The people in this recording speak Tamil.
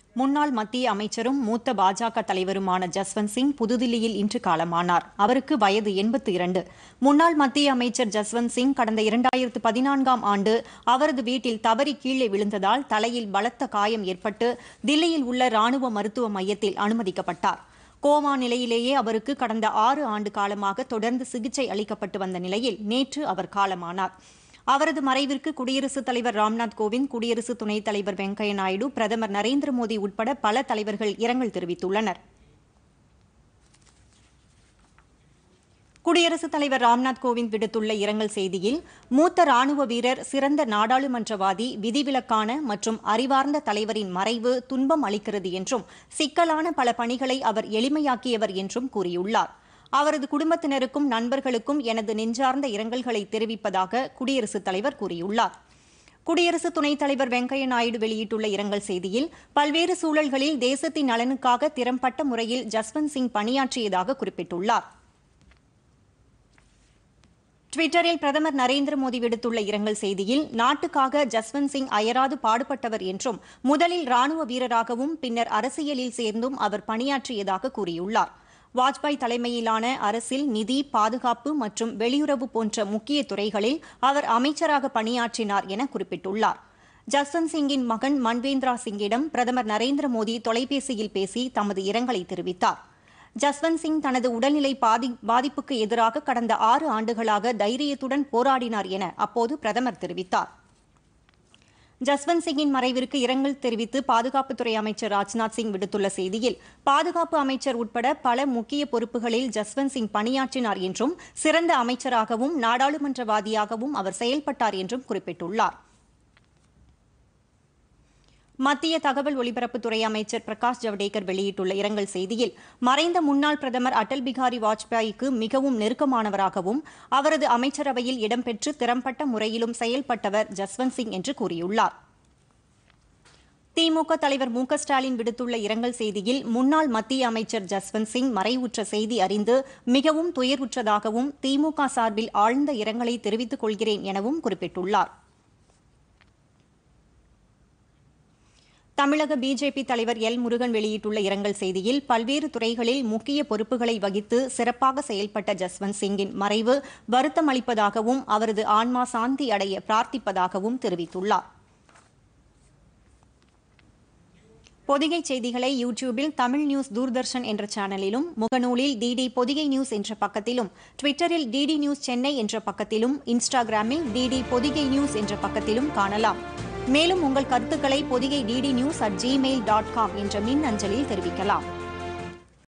முன்னாள் மத்திய அமைச்சரும் மூத்த பாஜக தலைவருமான ஜஸ்வந்த் சிங் புதுதில்லியில் இன்று காலமானார் அவருக்கு வயது எண்பத்தி இரண்டு முன்னாள் மத்திய அமைச்சர் ஜஸ்வந்த் சிங் கடந்த இரண்டாயிரத்து பதினான்காம் ஆண்டு அவரது வீட்டில் தவறி கீழே விழுந்ததால் தலையில் பலத்த காயம் ஏற்பட்டு தில்லியில் உள்ள ராணுவ மருத்துவ மையத்தில் அனுமதிக்கப்பட்டார் கோமா நிலையிலேயே அவருக்கு கடந்த ஆறு ஆண்டு காலமாக தொடர்ந்து சிகிச்சை அளிக்கப்பட்டு வந்த நிலையில் நேற்று அவர் காலமானார் அவரது மறைவிற்கு குடியரசுத் தலைவர் ராம்நாத் கோவிந்த் குடியரசு துணைத் தலைவர் வெங்கையா நாயுடு பிரதமர் நரேந்திர மோடி உட்பட பல தலைவர்கள் இரங்கல் தெரிவித்துள்ளனர் குடியரசுத் தலைவர் ராம்நாத் கோவிந்த் விடுத்துள்ள இரங்கல் செய்தியில் மூத்த ராணுவ வீரர் சிறந்த நாடாளுமன்றவாதி விதிவிலக்கான மற்றும் அறிவார்ந்த தலைவரின் மறைவு துன்பம் அளிக்கிறது என்றும் சிக்கலான பல பணிகளை அவர் எளிமையாக்கியவர் என்றும் கூறியுள்ளார் அவரது குடும்பத்தினருக்கும் நண்பர்களுக்கும் எனது நெஞ்சார்ந்த இரங்கல்களை தெரிவிப்பதாக குடியரசுத் தலைவர் கூறியுள்ளார் குடியரசு துணைத் தலைவர் வெங்கையா நாயுடு வெளியிட்டுள்ள இரங்கல் செய்தியில் பல்வேறு சூழல்களில் தேசத்தின் நலனுக்காக திறம்பட்ட முறையில் ஜஸ்வந்த் சிங் பணியாற்றியதாக குறிப்பிட்டுள்ளார் டுவிட்டரில் பிரதமர் நரேந்திர மோடி விடுத்துள்ள இரங்கல் செய்தியில் நாட்டுக்காக ஜஸ்வந்த் சிங் அயராது பாடுபட்டவர் என்றும் முதலில் ராணுவ வீரராகவும் பின்னர் அரசியலில் சேர்ந்தும் அவர் பணியாற்றியதாக கூறியுள்ளார் வாஜ்பாய் தலைமையிலான அரசில் நிதி பாதுகாப்பு மற்றும் வெளியுறவு போன்ற முக்கிய துறைகளில் அவர் அமைச்சராக பணியாற்றினார் என குறிப்பிட்டுள்ளார் ஜஸ்வந்த் சிங்கின் மகன் மன்வேந்திரா சிங்கிடம் பிரதமர் நரேந்திர மோடி தொலைபேசியில் பேசி தமது இரங்கலை தெரிவித்தார் ஜஸ்வந்த் சிங் தனது உடல்நிலை பாதி பாதிப்புக்கு எதிராக கடந்த ஆறு ஆண்டுகளாக தைரியத்துடன் போராடினார் என அப்போது பிரதமர் தெரிவித்தார் ஜஸ்வந்த் சிங்கின் மறைவிற்கு இரங்கல் தெரிவித்து பாதுகாப்புத்துறை அமைச்சர் ராஜ்நாத் சிங் விடுத்துள்ள செய்தியில் பாதுகாப்பு அமைச்சர் உட்பட பல முக்கிய பொறுப்புகளில் ஜஸ்வந்த் சிங் பணியாற்றினார் என்றும் சிறந்த அமைச்சராகவும் நாடாளுமன்றவாதியாகவும் அவர் செயல்பட்டார் என்றும் குறிப்பிட்டுள்ளார் மத்திய தகவல் ஒலிபரப்புத்துறை அமைச்சர் பிரகாஷ் ஜவடேகர் வெளியிட்டுள்ள இரங்கல் செய்தியில் மறைந்த முன்னாள் பிரதமர் அடல் பிகாரி வாஜ்பாய்க்கு மிகவும் நெருக்கமானவராகவும் அவரது அமைச்சரவையில் இடம்பெற்று திறம்பட்ட முறையிலும் செயல்பட்டவர் ஜஸ்வந்த் சிங் என்று கூறியுள்ளார் திமுக தலைவர் மு க ஸ்டாலின் விடுத்துள்ள இரங்கல் செய்தியில் முன்னாள் மத்திய அமைச்சர் ஜஸ்வந்த் சிங் மறைவுற்ற செய்தி அறிந்து மிகவும் துயருற்றதாகவும் திமுக சார்பில் ஆழ்ந்த இரங்கலை தெரிவித்துக் கொள்கிறேன் எனவும் குறிப்பிட்டுள்ளார் தமிழக பிஜேபி தலைவர் எல் முருகன் வெளியிட்டுள்ள இரங்கல் செய்தியில் பல்வேறு துறைகளில் முக்கிய பொறுப்புகளை வகித்து சிறப்பாக செயல்பட்ட ஜஸ்வந்த் சிங்கின் மறைவு வருத்தம் அளிப்பதாகவும் அவரது ஆன்மா சாந்தி அடைய பிரார்த்திப்பதாகவும் தெரிவித்துள்ளார் பொதிகை செய்திகளை யூடியூபில் தமிழ் நியூஸ் தூர்தர்ஷன் என்ற சேனலிலும் முகநூலில் டிடி பொதிகை நியூஸ் என்ற பக்கத்திலும் ட்விட்டரில் டிடி நியூஸ் சென்னை என்ற பக்கத்திலும் இன்ஸ்டாகிராமில் டிடி பொதிகை நியூஸ் என்ற பக்கத்திலும் காணலாம் மேலும் உங்கள் கருத்துக்களை Podhigai DD news at Gmail dot com என்ற மின் அஞ்சலில் தெரிவிக்கலாம்